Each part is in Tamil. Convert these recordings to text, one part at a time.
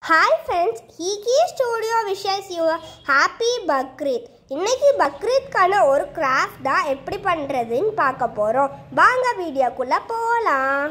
ஹாய் ஃப்ரெண்ட்ஸ் ஹீகி studio wishes you happy Bakrid இன்னைக்கு பக்ரீத்க்கான ஒரு கிராஃப்ட் தான் எப்படி பண்ணுறதுன்னு பார்க்க போகிறோம் வாங்க வீடியோக்குள்ளே போகலாம்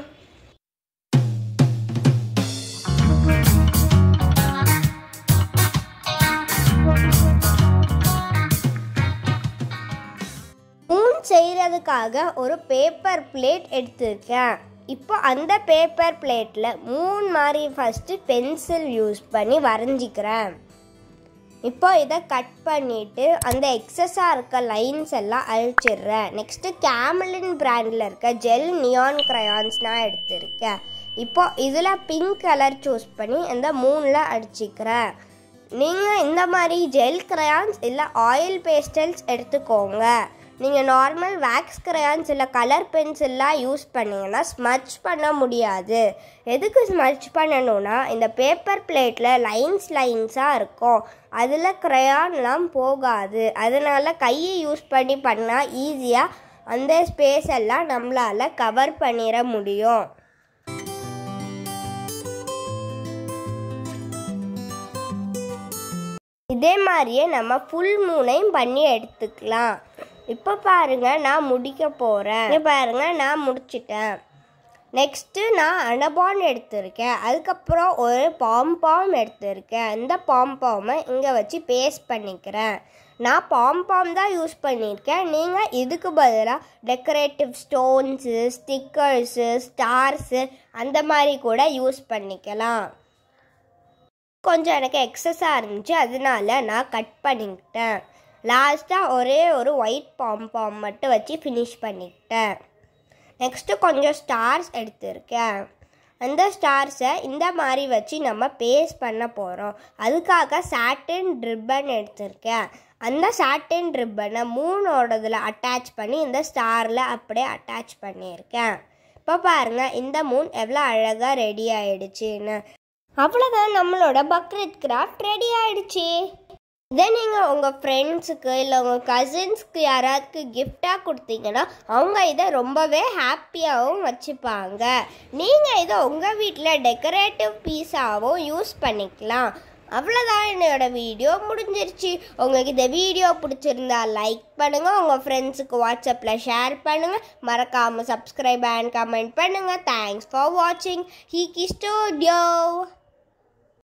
மூன் செய்கிறதுக்காக ஒரு பேப்பர் பிளேட் எடுத்திருக்கேன் இப்போ அந்த பேப்பர் பிளேட்டில் மூணு மாதிரி ஃபஸ்ட்டு பென்சில் யூஸ் பண்ணி வரைஞ்சிக்கிறேன் இப்போ இதை கட் பண்ணிவிட்டு அந்த எக்ஸஸாக இருக்க லைன்ஸ் எல்லாம் அழிச்சிடுறேன் நெக்ஸ்ட்டு கேமலின் பிராண்டில் இருக்க ஜெல் நியான் க்ரையான்ஸ் நான் எடுத்திருக்கேன் இப்போ இதில் பிங்க் கலர் சூஸ் பண்ணி இந்த மூணில் அடிச்சிக்கிறேன் நீங்கள் இந்த மாதிரி ஜெல் க்ரையான்ஸ் இல்லை ஆயில் பேஸ்டல்ஸ் எடுத்துக்கோங்க நீங்கள் நார்மல் வேக்ஸ் கிரையான்ஸ் இல்லை கலர் பென்சில்லாம் யூஸ் பண்ணிங்கன்னா ஸ்மச் பண்ண முடியாது எதுக்கு ஸ்மச் பண்ணணும்னா இந்த பேப்பர் பிளேட்டில் லைன்ஸ் லைன்ஸாக இருக்கும் அதில் க்ரையான்லாம் போகாது அதனால் கையை யூஸ் பண்ணி பண்ணால் ஈஸியாக அந்த ஸ்பேஸ் எல்லாம் நம்மளால் கவர் பண்ணிட முடியும் இதே மாதிரியே நம்ம ஃபுல் மூணையும் பண்ணி எடுத்துக்கலாம் இப்போ பாருங்க நான் முடிக்க போகிறேன் இங்க பாருங்க நான் முடிச்சிட்டேன் நெக்ஸ்ட்டு நான் அனபான் எடுத்திருக்கேன் அதுக்கப்புறம் ஒரு பாம்பாம் எடுத்திருக்கேன் இந்த பாம்பாமை இங்கே வச்சு பேஸ்ட் பண்ணிக்கிறேன் நான் பாம்பாம் தான் யூஸ் பண்ணியிருக்கேன் நீங்கள் இதுக்கு பதிலாக டெக்கரேட்டிவ் ஸ்டோன்ஸு ஸ்டிக்கர்ஸு ஸ்டார்ஸு அந்த மாதிரி கூட யூஸ் பண்ணிக்கலாம் கொஞ்சம் எனக்கு எக்ஸஸாக இருந்துச்சு அதனால நான் கட் பண்ணிக்கிட்டேன் லாஸ்ட்டாக ஒரே ஒரு ஒயிட் பாம்பாம் மட்டும் வச்சு ஃபினிஷ் பண்ணிக்கிட்டேன் நெக்ஸ்ட்டு கொஞ்சம் ஸ்டார்ஸ் எடுத்திருக்கேன் அந்த ஸ்டார்ஸை இந்த மாதிரி வச்சு நம்ம பேஸ்ட் பண்ண போகிறோம் அதுக்காக சாட்டின் ரிப்பன் எடுத்திருக்கேன் அந்த சாட்டின் ரிப்பனை மூணோடதில் அட்டாச் பண்ணி இந்த ஸ்டாரில் அப்படியே அட்டாச் பண்ணியிருக்கேன் இப்போ பாருங்கள் இந்த மூன் எவ்வளோ அழகாக ரெடி ஆயிடுச்சுன்னு அவ்வளோதான் நம்மளோட பக்ரீத் கிராஃப்ட் ரெடி ஆயிடுச்சு இதை நீங்கள் உங்கள் ஃப்ரெண்ட்ஸுக்கு இல்லை உங்கள் கசின்ஸ்க்கு யாராருக்கு கிஃப்டாக கொடுத்தீங்கன்னா அவங்க இதை ரொம்பவே ஹாப்பியாகவும் வச்சுப்பாங்க நீங்கள் இதை உங்கள் வீட்டில் டெக்கரேட்டிவ் பீஸாகவும் யூஸ் பண்ணிக்கலாம் அவ்வளோதான் என்னோட வீடியோ முடிஞ்சிருச்சு உங்களுக்கு இந்த வீடியோ பிடிச்சிருந்தா லைக் பண்ணுங்கள் உங்கள் ஃப்ரெண்ட்ஸுக்கு வாட்ஸ்அப்பில் ஷேர் பண்ணுங்கள் மறக்காமல் சப்ஸ்கிரைப் அண்ட் கமெண்ட் பண்ணுங்கள் தேங்க்ஸ் ஃபார் வாட்சிங் ஹீக்கி ஸ்டூடியோ